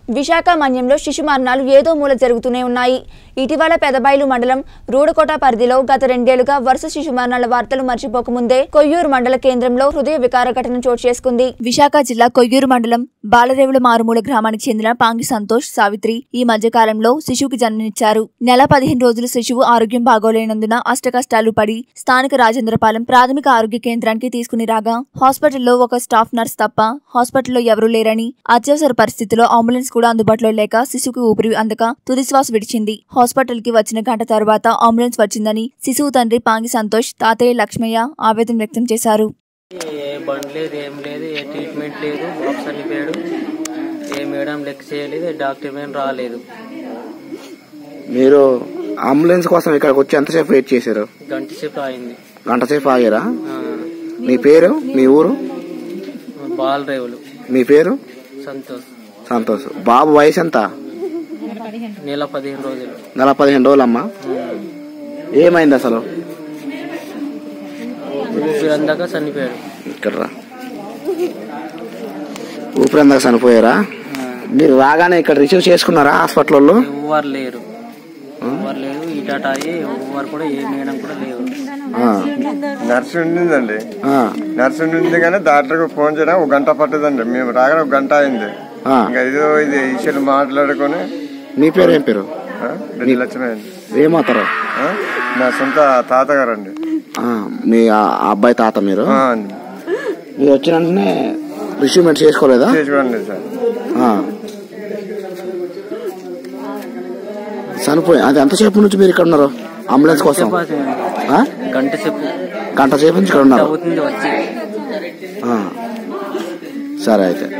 విశాఖ మన్యంలో శిశు మరణాలు ఏదో మూల జరుగుతూనే ఉన్నాయి ఇటీవల పెదబైలు మండలం రూడకోట పరిధిలో గత రెండేళ్లుగా వరుస శిశు మరణాల వార్తలు మర్చిపోకముందే కొయ్యూరు మండల కేంద్రంలో హృదయ వికార ఘటన చోటు చేసుకుంది విశాఖ జిల్లా కొయ్యూరు మండలం బాలరేవుల మారుమూల గ్రామానికి చెందిన పాంగి సంతోష్ సావిత్రి ఈ మధ్య కాలంలో శిశువుకి జన్మనిచ్చారు నెల పదిహేను రోజులు శిశువు ఆరోగ్యం బాగోలేనందున అష్టకష్టాలు పడి స్థానిక రాజేంద్రపాలెం ప్రాథమిక ఆరోగ్య కేంద్రానికి తీసుకుని రాగా హాస్పిటల్లో ఒక స్టాఫ్ నర్స్ తప్ప హాస్పిటల్లో ఎవరూ లేరని అత్యవసర పరిస్థితిలో అంబులెన్స్ కూడా అందుబాటులో లేక శిశువుకి ఊపిరి అందక తుది శ్వాస విడిచింది హాస్పిటల్ కి వచ్చిన గంట తర్వాత అంబులెన్స్ వచ్చిందని శిశువు తండ్రి పాంగి సంతోష్ తాతయ్య లక్ష్మయ్య ఆవేదన వ్యక్తం చేశారు ఏ బండ్ లేదు ఏం లేదు ఏ ట్రీట్మెంట్ లేదు బాక్స్ అనిపోయాడు ఏ మేడం లెక్క చేయలేదు ఏ డాక్టర్ మేడం రాలేదు మీరు అంబులెన్స్ కోసం ఇక్కడికి వచ్చి ఎంతసేపు వెయిట్ చేశారు గంట సేపు అయింది గంట సేపు ఆగారా ఆ, మీ పేరు మీ ఊరు బాల్ రేవులు మీ పేరు సంతోష్ సంతోష్ బాబు వయసు ఎంత నెల పదిహేను రోజులు నెల పదిహేను రోజులమ్మా ఏమైంది అసలు ఊపిరి అందాక చనిపోయాడు ఇక్కడ రా ఊపిరి అందక చనిపోయారా మీరు రాగానే ఇక్కడ రిసీవ్ చేసుకున్నారా హాస్పిటల్లో ఎవ్వరు లేరు ఎవ్వరు లేరు ఈటాట అయ్యి ఎవ్వరు కూడా ఏ మేడం కూడా లేరు నర్సు ఉండిందండి ఆ, నర్సు ఉండింది కానీ డాక్టర్కి ఫోన్ చేయడం ఒక గంట పట్టదండి మేము రాగానే ఒక గంట అయింది ఆ. ఇంకా ఇదో ఇది ఇష్యూలు మాట్లాడుకొని మీ పేరు ఏం పేరు ఆ, రెండు లక్షలు అయింది ఏమవుతారు ఆ, నా సొంత తాతగారండి ఆ, మీ ఆ అబ్బాయి తాత మీరు ఆ, మీరు వచ్చిన వెంటనే రిసీవ్మెంట్ చేసుకోలేదా చేసుకోండి సార్ ఆ. చనిపోయి అది ఎంతసేపు నుంచి మీరు ఇక్కడ ఉన్నారు అంబులెన్స్ కోసం సేపు అవుతుంది. ఆ? గంట సేపు గంట సేపు నుంచి ఇక్కడ ఉన్నారు అవుతుంది వచ్చి ఆ. సరే అయితే